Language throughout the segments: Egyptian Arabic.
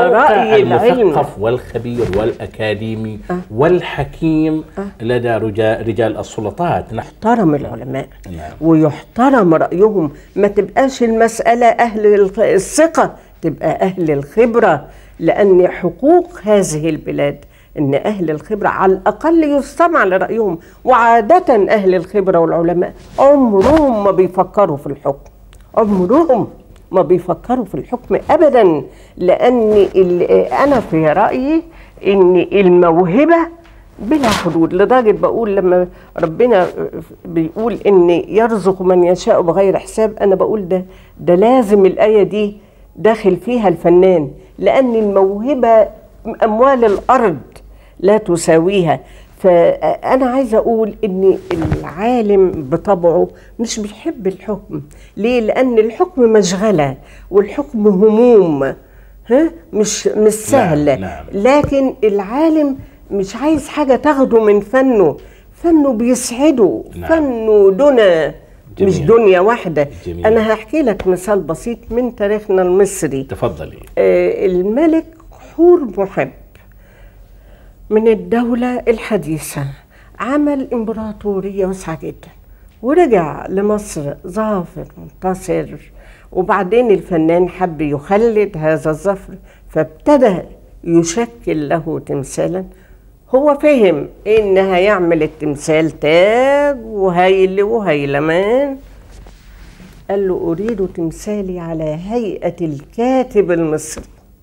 رأي العلم المثقف والخبير والأكاديمي والحكيم لدى رجال, رجال السلطات نحن يحترم العلماء نعم. ويحترم رأيهم ما تبقاش المسألة أهل الخ- الثقة تبقى أهل الخبرة لأن حقوق هذه البلاد إن أهل الخبرة على الأقل يستمع لرأيهم وعادة أهل الخبرة والعلماء عمرهم ما بيفكروا في الحكم عمرهم ما بيفكروا في الحكم أبدا لأن ال- أنا في رأيي إن الموهبة بلا حدود لدرجة بقول لما ربنا بيقول إن يرزق من يشاء بغير حساب أنا بقول ده ده لازم الآية دي داخل فيها الفنان لأن الموهبة أموال الأرض لا تساويها فأنا عايزة أقول إن العالم بطبعه مش بيحب الحكم ليه؟ لأن الحكم مشغلة والحكم هموم ها مش مش سهلة نعم. لكن العالم مش عايز حاجة تاخده من فنه فنه بيسعده نعم. فنه دنا مش جميل. دنيا واحدة جميل. أنا هحكي لك مثال بسيط من تاريخنا المصري تفضلي آه، الملك حور محب من الدولة الحديثة عمل إمبراطورية واسعة جدا ورجع لمصر ظافر منتصر وبعدين الفنان حب يخلد هذا الظفر فابتدى يشكل له تمثالا هو فهم ان هيعمل التمثال تاج وهيل وهيلمان قال له اريد تمثالي على هيئه الكاتب المصري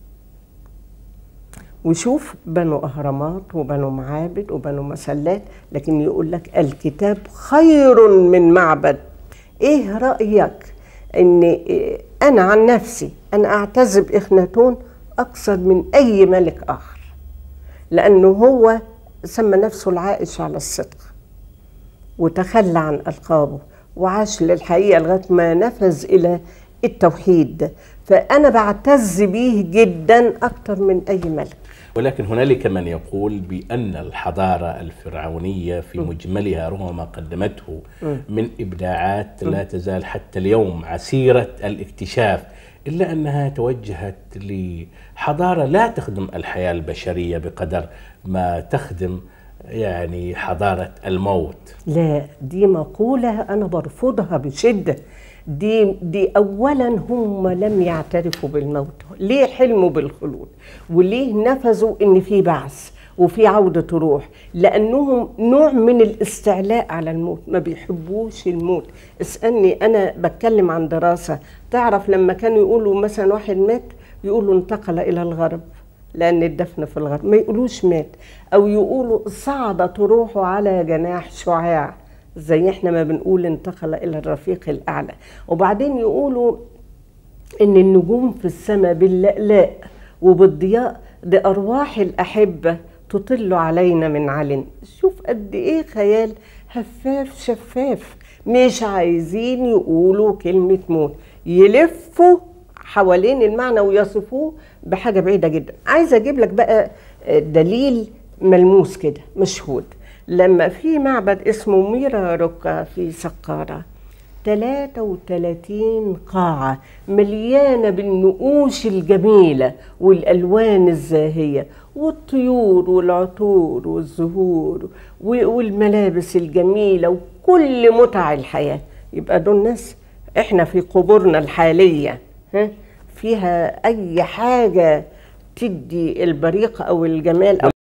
وشوف بنوا اهرامات وبنوا معابد وبنوا مسلات لكن يقول لك الكتاب خير من معبد ايه رايك ان إيه انا عن نفسي انا اعتز باخناتون اكثر من اي ملك اخر لانه هو سمى نفسه العائش على الصدق وتخلى عن ألقابه وعاش للحقيقة لغاية ما نفذ إلى التوحيد فأنا بعتز بيه جدا أكتر من أي ملك ولكن هنالك من يقول بأن الحضارة الفرعونية في مجملها رغم ما قدمته من إبداعات لا تزال حتى اليوم عسيرة الاكتشاف إلا أنها توجهت لحضارة لا تخدم الحياة البشرية بقدر ما تخدم يعني حضارة الموت لا دي مقولة أنا برفضها بشدة دي دي أولا هم لم يعترفوا بالموت ليه حلموا بالخلود وليه نفذوا إن في بعث وفي عودة روح لأنهم نوع من الاستعلاء على الموت ما بيحبوش الموت اسألني أنا بتكلم عن دراسة تعرف لما كانوا يقولوا مثلا واحد مات يقولوا انتقل إلى الغرب لأن الدفن في الغرب ما يقولوش مات أو يقولوا صعدت روحه على جناح شعاع زي احنا ما بنقول انتقل إلى الرفيق الأعلى وبعدين يقولوا إن النجوم في السماء باللألاء وبالضياء دي أرواح الأحبة تطل علينا من علن شوف قد إيه خيال هفاف شفاف مش عايزين يقولوا كلمة موت يلفوا حوالين المعنى ويصفوه بحاجة بعيدة جدا عايزة أجيب لك بقى دليل ملموس كده مشهود لما في معبد اسمه ميرا روكا في سقارة 33 قاعة مليانة بالنقوش الجميلة والألوان الزاهية والطيور والعطور والزهور و- والملابس الجميلة وكل متع الحياة يبقى دول ناس احنا في قبورنا الحالية ها فيها أي حاجة تدي البريق أو الجمال أو